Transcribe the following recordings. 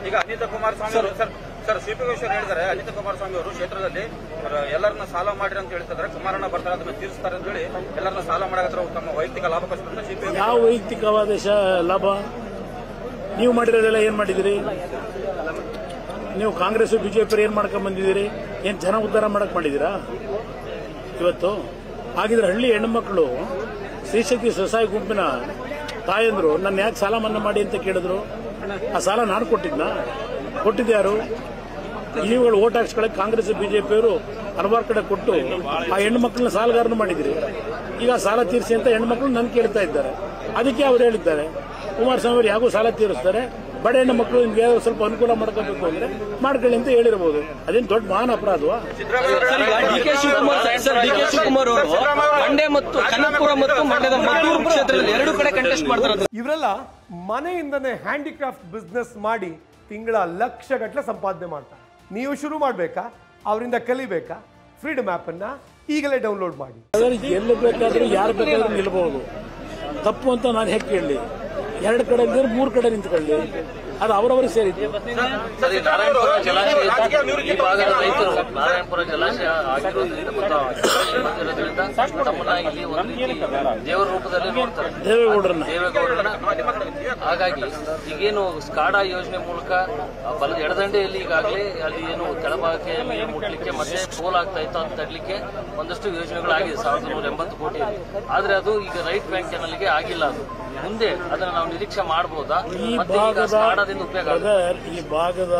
ಈಗ ಅನಿತಾ ಕುಮಾರಸ್ವಾಮಿ ಅವರು sir sir C P ಹೇಳಿದ್ದಾರೆ ಅನಿತಾ ಕುಮಾರಸ್ವಾಮಿ ಅವರು ಕ್ಷೇತ್ರದಲ್ಲಿ ಅವ್ರ ಎಲ್ಲರನ್ನ ಸಾಲ ಮಾಡಿರಿ ಅಂತ ಹೇಳ್ತಿದ್ದಾರೆ ಕುಮಾರಣ್ಣ ಬರ್ತಾರೆ ಅದನ್ನ ತೀರಿಸ್ತಾರೆ ಅಂತ ಹೇಳಿ ಎಲ್ಲರನ್ನ ಸಾಲ ಮಾಡಕತ್ರ ತಮ್ಮ ವೈಯಕ್ತಿಕ ಲಾಭಕ್ಕೋಸ್ಕರ ಸಿ ಪಿ ಯಾವ ವೈಯಕ್ತಿಕವಾದ ಶ ಲಾಭ ನೀವು ಮಾಡಿರೋದೆಲ್ಲ ಏನ್ ಮಾಡಿದಿರಿ ನೀವು ಕಾಂಗ್ರೆಸ್ ಬಿಜೆಪಿ ಏನ್ ಮಾಡ್ಕೊಂಡ್ ಬಂದಿದ್ದೀರಿ ಏನ್ ಜನ ಉದ್ಧಾರ ಮಾಡಕ್ ಮಾಡಿದೀರಾ ಇವತ್ತು ಹಾಗಿದ್ರೆ ಹಳ್ಳಿ ಹೆಣ್ಣುಮಕ್ಕಳು ಶ್ರೀಶಕ್ತಿ ಸ್ವಸಹಾಯ ಗುಂಪಿನ ತಾಯಂದ್ರು ನನ್ನ ಯಾಕೆ ಸಾಲ ಮನ್ನಾ ಮಾಡಿ ಅಂತ ಕೇಳಿದ್ರು ಆ ಸಾಲ ನಾನು ಕೊಟ್ಟಿದ್ನಾ ಕೊಟ್ಟಿದ್ದು ಯಾರು ಇವುಗಳು ಓಟ್ ಹಾಕ್ಸ್ಕೊಳಕ್ಕೆ ಕಾಂಗ್ರೆಸ್ ಬಿಜೆಪಿಯವರು ಹಲವಾರು ಕಡೆ ಕೊಟ್ಟು ಆ ಹೆಣ್ಣು ಮಕ್ಕಳನ್ನ ಸಾಲಗಾರನು ಮಾಡಿದಿರಿ ಈಗ ಸಾಲ ತೀರಿಸಿ ಅಂತ ಹೆಣ್ಮಕ್ಳು ನನ್ ಕೇಳ್ತಾ ಇದ್ದಾರೆ ಅದಕ್ಕೆ ಅವ್ರು ಹೇಳಿದ್ದಾರೆ ಕುಮಾರಸ್ವಾಮಿ ಅವರು ಯಾಗೂ ಸಾಲ ತೀರಿಸ್ತಾರೆ ಬಡ ಹೆಣ್ಣು ಮಕ್ಕಳು ನಿಮ್ಗೆ ಯಾವ್ದೋ ಸ್ವಲ್ಪ ಅನುಕೂಲ ಮಾಡ್ಕೋಬೇಕು ಅಂದ್ರೆ ಮಾಡ್ಕೊಳ್ಳಿ ಅಂತ ಹೇಳಿರಬಹುದು ಅದೇನು ದೊಡ್ಡ ಮಹಾನ್ ಅಪರಾಧವಾ ಸರ್ ಈಗ D K Shivakumar sir D K Shivakumar ಅವರು ಮಂಡ್ಯ ಮತ್ತು ಕನಕಪುರ ಮತ್ತು ಮಂಡ್ಯದ ಮದ್ದೂರು ಕ್ಷೇತ್ರದಲ್ಲಿ ಎರಡು ಕಡೆ ಕಂಟೆಸ್ಟ್ ಮಾಡ್ತಾರೆ ಇವರೆಲ್ಲ ಮನೆಯಿಂದನೇ ಹ್ಯಾಂಡಿಕ್ರಾಫ್ಟ್ ಬಿಸ್ನೆಸ್ ಮಾಡಿ ತಿಂಗಳ ಲಕ್ಷ ಗಟ್ಟಲೆ ಸಂಪಾದನೆ ಮಾಡ್ತಾರೆ ನೀವು ಶುರು ಮಾಡಬೇಕಾ ಅವರಿಂದ ಕಲಿಬೇಕಾ ಫ್ರೀಡಮ್ ಆ್ಯಪನ್ನು ಈಗಲೇ ಡೌನ್ಲೋಡ್ ಮಾಡಿ ಹಾಗಾದ್ರೆ ಎಲ್ಲಿ ಬೇಕಾದ್ರೂ ಯಾರು ಬೇಕಾದ್ರೂ ನಿಲ್ಬಹುದು ತಪ್ಪು ಅಂತ ನಾನು ಹೇಗೆ ಕೇಳಲಿ ಎರಡು ಕಡೆ ಇದ್ರೆ ಮೂರು ಕಡೆ ನಿಂತ್ಕೊಳ್ಳಿ ಅದು ಅವರವರಿಗೆ ಸೇರಿದ್ದು ಸರಿ ನಾರಾಯಣಪುರ ಜಲಾಶಯ ಈ ಭಾಗದ ರೈತರು ನಾರಾಯಣಪುರ ಜಲಾಶಯ ಆಗಿರೋದ್ರಿಂದ ಮತ್ತು ಬಂದಿರೋದ್ರಿಂದ ತಮ್ಮನ್ನ ಇಲ್ಲಿ ಒಂದು ರೀತಿ ದೇವರ ರೂಪದಲ್ಲಿ ನೋಡ್ತಾರೆ ದೇವೇಗೌಡರನ್ನ ದೇವೇಗೌಡರನ್ನ ಹಾಗಾಗಿ ಈಗೇನು ಸ್ಕಾಡಾ ಯೋಜನೆ ಮೂಲಕ ಆ ಬಲದ ಎಡದಂಡೆಯಲ್ಲಿ ಈಗಾಗಲೇ ಅಲ್ಲಿ ಏನು ಕೆಳಭಾಗಕ್ಕೆ ನೀರು ಮುಟ್ಲಿಕ್ಕೆ ಮತ್ತೆ ಪೋಲ್ ಆಗ್ತಾ ಇತ್ತು ಅಂತ ತಡ್ಲಿಕ್ಕೆ ಒಂದಷ್ಟು ಯೋಜನೆಗಳಾಗಿದೆ ಸಾವಿರದ ನೂರ ಎಂಬತ್ತು ಕೋಟಿಯಲ್ಲಿ ಆದ್ರೆ ಅದು ಈಗ ರೈಟ್ ಬ್ಯಾಂಕ್ ಕೆನಲ್ಗೆ ಆಗಿಲ್ಲ ಅದು ಮುಂದೆ ಅದನ್ನ ನಾವು ನಿರೀಕ್ಷೆ ಮಾಡಬಹುದಾ ಈ ಮತ್ತೆ ಈಗ ಭಾಗದ ಸ್ಕಾಡಾದಿಂದ ಉಪಯೋಗ ಆಗುತ್ತೆ ಬ್ರದರ್, ಈ ಭಾಗದ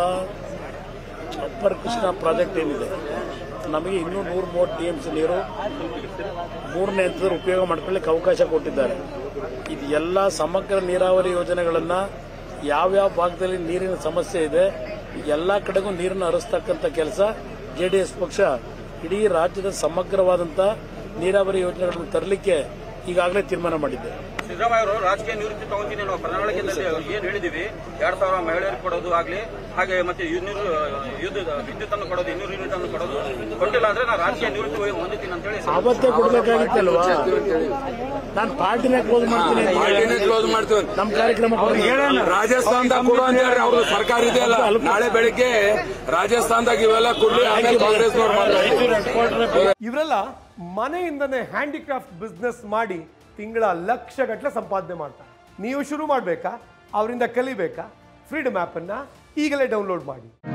ಅಪ್ಪರ್ ಕೃಷ್ಣ ಪ್ರಾಜೆಕ್ಟ್ ಏನಿದೆ ನಮಗೆ ಇನ್ನೂ ನೂರ ಮೂವತ್ತು ಟಿ ಎಂ ಸಿ ನೀರು ಮೂರನೇ ಹಂತದಲ್ಲಿ ಉಪಯೋಗ ಮಾಡ್ಕೊಳ್ಳಿಕ್ಕೆ ಅವಕಾಶ ಕೊಟ್ಟಿದ್ದಾರೆ ಇದು ಎಲ್ಲ ಸಮಗ್ರ ನೀರಾವರಿ ಯೋಜನೆಗಳನ್ನ ಯಾವ್ಯಾವ ಭಾಗದಲ್ಲಿ ನೀರಿನ ಸಮಸ್ಯೆ ಇದೆ ಎಲ್ಲ ಕಡೆಗೂ ನೀರನ್ನು ಹರಿಸ್ತಕ್ಕಂಥ ಕೆಲಸ ಜೆಡಿಎಸ್ ಪಕ್ಷ ಇಡೀ ರಾಜ್ಯದ ಸಮಗ್ರವಾದಂಥ ನೀರಾವರಿ ಯೋಜನೆಗಳನ್ನು ತರಲಿಕ್ಕೆ ಈಗಾಗಲೇ ತೀರ್ಮಾನ ಮಾಡಿದೆ ಸಿದ್ದರಾಮಯ್ಯ ಅವರು ರಾಜಕೀಯ ನಿವೃತ್ತಿ ತಗೊಂತೀನಿ ನಾವು ಪ್ರಣಾಳಿಕೆಯಲ್ಲಿ ಏನ್ ಹೇಳಿದೀವಿ ಎರಡ್ ಸಾವಿರ ಮಹಿಳೆಯರಿಗೆ ಕೊಡೋದು ಆಗ್ಲಿ ಹಾಗೆ ಮತ್ತೆ ಇನ್ನೂರು ಯುದ್ಧ ವಿದ್ಯುತ್ ಅನ್ನು ಕೊಡೋದು ಇನ್ನೂರು ಯೂನಿಟ್ ಅನ್ನು ಕೊಡೋದು ಕೊಟ್ಟಿಲ್ಲ ಅಂದ್ರೆ ನಾನು ರಾಜಕೀಯ ನಿವೃತ್ತಿ ಹೋಗಿ ಹೊಂದಿದ್ದೀನಿ ಅಂತ ಹೇಳಿ ಅವತ್ತೇ ಕೊಡ್ಬೇಕಾಗಿತ್ತಲ್ವಾ ನಾನು ಪಾರ್ಟಿನ ಕ್ಲೋಸ್ ಮಾಡ್ತೀನಿ ಅಂತ ಹೇಳಿ. ಪಾರ್ಟಿನೇ ಕ್ಲೋಸ್ ಮಾಡ್ತೀವಿ ನಮ್ಮ ಕಾರ್ಯಕ್ರಮ ರಾಜಸ್ಥಾನದಾಗ ಕೊಡು ಅಂತ ಹೇಳಿ ಅವ್ರದ್ದು ಸರ್ಕಾರ ಇದೆಯಲ್ಲ ನಾಳೆ ಬೆಳಿಗ್ಗೆ ರಾಜಸ್ಥಾನದಾಗ ಇವೆಲ್ಲ ಕೊಡ್ಲಿ ಆಮೇಲೆ ಕಾಂಗ್ರೆಸ್ನವ್ರು ಮಾಡ್ತಾರೆ ಇವರೆಲ್ಲ ಮನೆಯಿಂದನೇ ಹ್ಯಾಂಡಿಕ್ರಾಫ್ಟ್ ಬಿಸ್ನೆಸ್ ಮಾಡಿ ತಿಂಗಳ ಲಕ್ಷ ಗಟ್ಟಲೆ ಸಂಪಾದನೆ ಮಾಡ್ತಾರೆ ನೀವು ಶುರು ಮಾಡಬೇಕಾ ಅವರಿಂದ ಕಲಿಬೇಕಾ ಫ್ರೀಡಮ್ ಆ್ಯಪನ್ನು ಈಗಲೇ ಡೌನ್ಲೋಡ್ ಮಾಡಿ